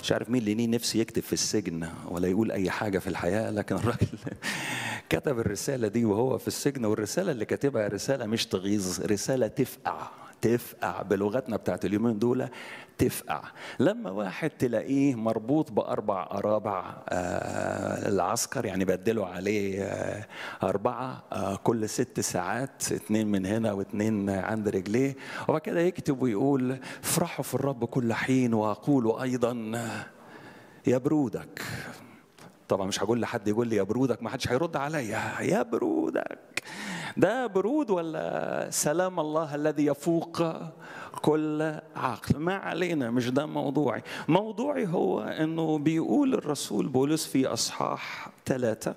مش عارف مين اللي ليه نفسه يكتب في السجن ولا يقول اي حاجه في الحياه لكن الراجل كتب الرساله دي وهو في السجن والرساله اللي كاتبها رساله مش تغيظ رساله تفقع تفقع بلغتنا بتاعت اليومين دول تفقع لما واحد تلاقيه مربوط بأربع أرابع آه العسكر يعني بدلوا عليه آه أربعة آه كل ست ساعات اتنين من هنا واتنين عند رجليه وبعد كده يكتب ويقول افرحوا في الرب كل حين وأقول أيضا يا برودك طبعا مش هقول لحد يقول لي يا برودك ما حدش هيرد عليا يا برودك ده برود ولا سلام الله الذي يفوق كل عقل ما علينا مش ده موضوعي موضوعي هو انه بيقول الرسول بولس في اصحاح ثلاثة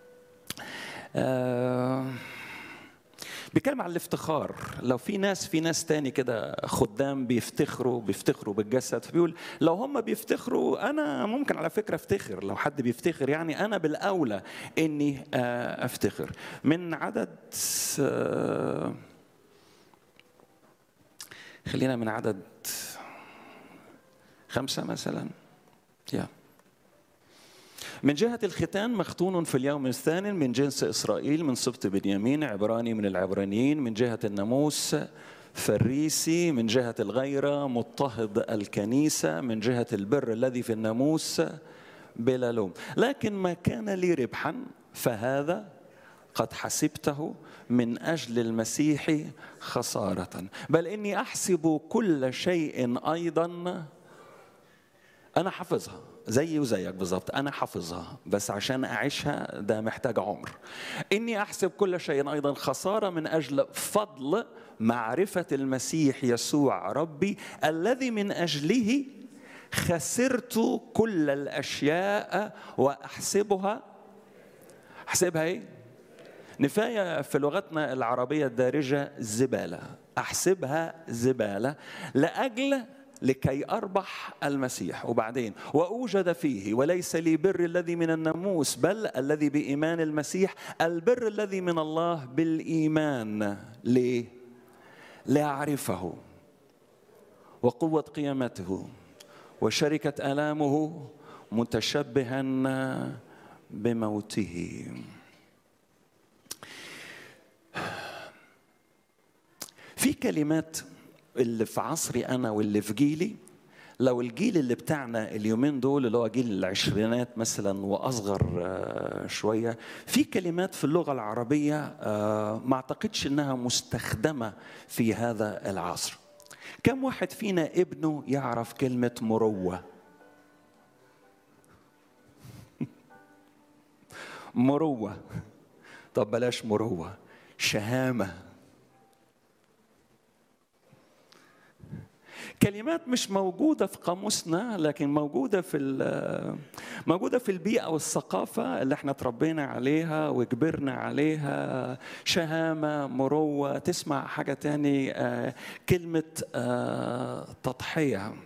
آه بيتكلم عن الافتخار لو في ناس في ناس تاني كده خدام بيفتخروا بيفتخروا بالجسد فبيقول لو هم بيفتخروا انا ممكن على فكره افتخر لو حد بيفتخر يعني انا بالاولى اني افتخر من عدد خلينا من عدد خمسه مثلا يا من جهة الختان مختون في اليوم الثاني من جنس إسرائيل من سبط بنيامين عبراني من العبرانيين من جهة الناموس فريسي من جهة الغيرة مضطهد الكنيسة من جهة البر الذي في الناموس بلا لوم لكن ما كان لي ربحا فهذا قد حسبته من أجل المسيح خسارة بل إني أحسب كل شيء أيضا أنا حافظها زي وزيك بالظبط أنا حافظها بس عشان أعيشها ده محتاج عمر إني أحسب كل شيء أيضا خسارة من أجل فضل معرفة المسيح يسوع ربي الذي من أجله خسرت كل الأشياء وأحسبها أحسبها إيه؟ نفاية في لغتنا العربية الدارجة زبالة أحسبها زبالة لأجل لكي اربح المسيح وبعدين واوجد فيه وليس لي بر الذي من الناموس بل الذي بايمان المسيح البر الذي من الله بالايمان ليه لاعرفه وقوه قيامته وشركه الامه متشبها بموته في كلمات اللي في عصري انا واللي في جيلي لو الجيل اللي بتاعنا اليومين دول اللي هو جيل العشرينات مثلا واصغر شويه في كلمات في اللغه العربيه ما اعتقدش انها مستخدمه في هذا العصر كم واحد فينا ابنه يعرف كلمه مروه مروه طب بلاش مروه شهامه كلمات مش موجودة في قاموسنا لكن موجودة في موجودة في البيئة والثقافة اللي احنا تربينا عليها وكبرنا عليها شهامة مروة تسمع حاجة تاني كلمة تضحية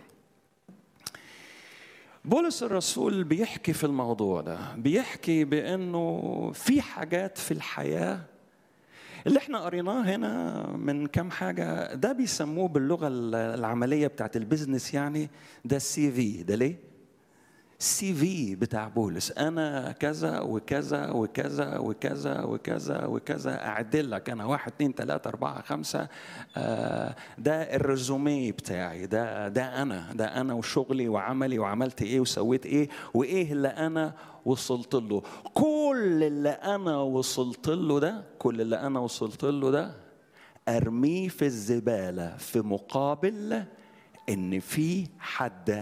بولس الرسول بيحكي في الموضوع ده بيحكي بأنه في حاجات في الحياة اللي احنا قريناه هنا من كام حاجة ده بيسموه باللغة العملية بتاعت البيزنس يعني ده السي في ده ليه؟ السي في بتاع بولس انا كذا وكذا وكذا وكذا وكذا وكذا اعدل لك انا واحد اثنين ثلاثة أربعة خمسة آه ده الريزومي بتاعي ده ده انا ده انا وشغلي وعملي وعملت ايه وسويت ايه وايه اللي انا وصلت له كل اللي انا وصلت له ده كل اللي انا وصلت له ده ارميه في الزبالة في مقابل ان في حد